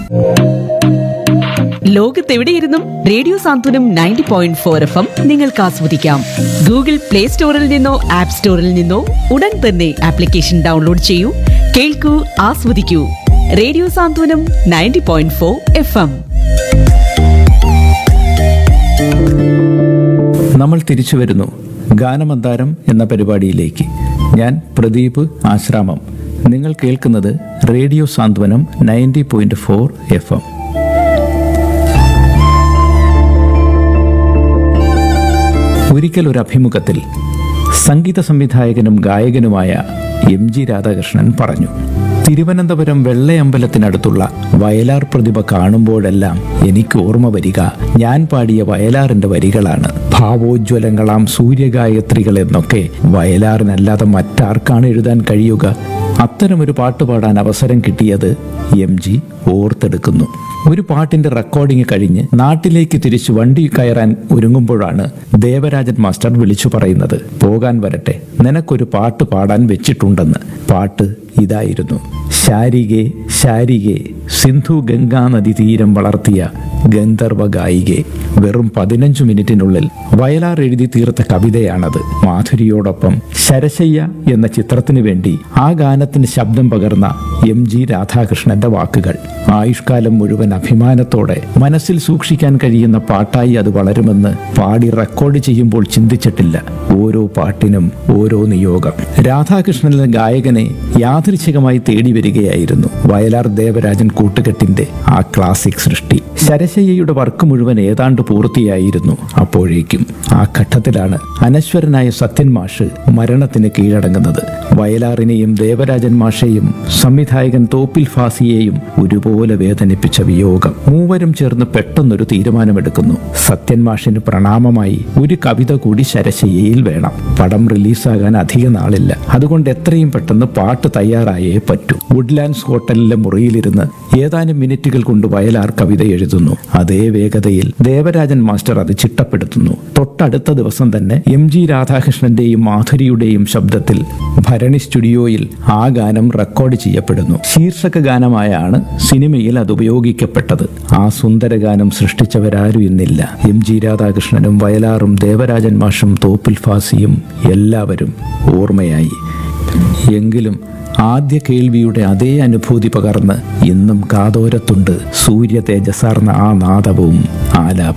ലോകത്തെവിടെയിരുന്നും radio Santhwanam ninety point four F M നിങ്ങൾക്ക് ആസ്വദിക്കാം Google play സ്റ്റോറിൽ നിന്നോ ആപ്പ് സ്റ്റോറിൽ നിന്നോ ഉടൻ തന്നെ ആപ്ലിക്കേഷൻ ഡൗൺലോഡ് ചെയ്യൂ കേൾക്കൂ ആസ്വദിക്കൂ radio Santhwanam ninety point four F M നമ്മൾ തിരിച്ചു വരുന്നു ഗാനമന്താരം എന്ന പരിപാടിയിലേക്ക് ഞാൻ പ്രദീപ് ആശ്രാമം നിങ്ങൾ കേൾക്കുന്നത് radio Santhwanam ninety point four F M ഒരിക്കൽ ഒരു അഭിമുഖത്തിൽ സംഗീത സംവിധായകനും ഗായകനുമായ എം ജി രാധാകൃഷ്ണൻ പറഞ്ഞു തിരുവനന്തപുരം വെള്ളയമ്പലത്തിനടുത്തുള്ള വയലാർ പ്രതിഭ കാണുമ്പോഴെല്ലാം എനിക്ക് ഓർമ്മ വരിക ഞാൻ പാടിയ വയലാറിന്റെ വരികളാണ് ഭാവോജ്വലങ്ങളാം സൂര്യഗായത്രികൾ എന്നൊക്കെ വയലാറിനല്ലാതെ മറ്റാർക്കാണ് എഴുതാൻ കഴിയുക അത്തരമൊരു പാട്ട് പാടാൻ അവസരം കിട്ടിയത് എം ജി ഓർത്തെടുക്കുന്നു ഒരു പാട്ടിന്റെ റെക്കോർഡിംഗ് കഴിഞ്ഞ് നാട്ടിലേക്ക് തിരിച്ചു വണ്ടി കയറാൻ ഒരുങ്ങുമ്പോഴാണ് ദേവരാജൻ മാസ്റ്റർ വിളിച്ചു പറയുന്നത് പോകാൻ വരട്ടെ നിനക്കൊരു പാട്ട് പാടാൻ വെച്ചിട്ടുണ്ടെന്ന് പാട്ട് ഇതായിരുന്നു ശാരികെ ശാരികെ സിന്ധു ഗംഗാ നദി തീരം വളർത്തിയ ഗന്ധർവ ഗായികെ വെറും പതിനഞ്ചു മിനിറ്റിനുള്ളിൽ വയലാർ എഴുതി തീർത്ത കവിതയാണത് മാധുരിയോടൊപ്പം ശരശയ്യ എന്ന ചിത്രത്തിനു വേണ്ടി ആ ഗാനത്തിന് ശബ്ദം പകർന്ന എം ജി രാധാകൃഷ്ണന്റെ വാക്കുകൾ ആയുഷ്കാലം മുഴുവൻ അഭിമാനത്തോടെ മനസ്സിൽ സൂക്ഷിക്കാൻ കഴിയുന്ന പാട്ടായി അത് വളരുമെന്ന് പാടി റെക്കോർഡ് ചെയ്യുമ്പോൾ ചിന്തിച്ചിട്ടില്ല ഓരോ പാട്ടിനും ഓരോ നിയോഗം രാധാകൃഷ്ണൻ എന്ന ഗായകനെ യാദൃച്ഛികമായി തേടി വരികയായിരുന്നു വയലാർ ദേവരാജൻ കൂട്ടുകെട്ടിന്റെ ആ ക്ലാസിക് സൃഷ്ടി ശരശയ്യയുടെ വർക്ക് മുഴുവൻ ഏതാണ്ട് പൂർത്തിയായിരുന്നു അപ്പോഴേക്കും ആ ഘട്ടത്തിലാണ് അനശ്വരനായ സത്യൻ മാഷ് മരണത്തിന് കീഴടങ്ങുന്നത് വയലാറിനെയും ദേവരാജൻ മാഷെയും സംവിധായകൻ തോപ്പിൽ ഫാസിയെയും ഒരുപോലെ വേദനിപ്പിച്ച വിയോഗം മൂവരും ചേർന്ന് പെട്ടെന്നൊരു തീരുമാനമെടുക്കുന്നു സത്യൻ മാഷിന് പ്രണാമമായി ഒരു കവിത കൂടി ശരശയ്യയിൽ വേണം പടം റിലീസാകാൻ അധിക നാളില്ല അതുകൊണ്ട് എത്രയും പെട്ടെന്ന് പാട്ട് തയ്യാറായേ പറ്റൂ വുഡ്ലാൻഡ്സ് ഹോട്ടലിലെ മുറിയിലിരുന്ന് ഏതാനും മിനിറ്റുകൾ കൊണ്ട് വയലാർ കവിത എഴുതുന്നു അതേ വേഗതയിൽ ദേവരാജൻ മാസ്റ്റർ അത് ചിട്ടപ്പെടുത്തുന്നു തൊട്ടടുത്ത ദിവസം തന്നെ എം ജി രാധാകൃഷ്ണന്റെയും മാധുരിയുടെയും ശബ്ദത്തിൽ ഭരണി സ്റ്റുഡിയോയിൽ ആ ഗാനം റെക്കോർഡ് ചെയ്യപ്പെടുന്നു ശീർഷക ഗാനമായാണ് സിനിമയിൽ അത് ഉപയോഗിക്കപ്പെട്ടത് ആ സുന്ദര ഗാനം സൃഷ്ടിച്ചവരാരും ഇന്നില്ല എം ജി രാധാകൃഷ്ണനും വയലാറും ദേവരാജൻ മാഷും തോപ്പിൽ ഫാസിയും എല്ലാവരും ഓർമ്മയായി എങ്കിലും ആദ്യ കേൾവിയുടെ അതേ അനുഭൂതി പകർന്ന് ഇന്നും കാതോരത്തുണ്ട് സൂര്യ തേജസാർന്ന ആ നാദവും ആലാപനവും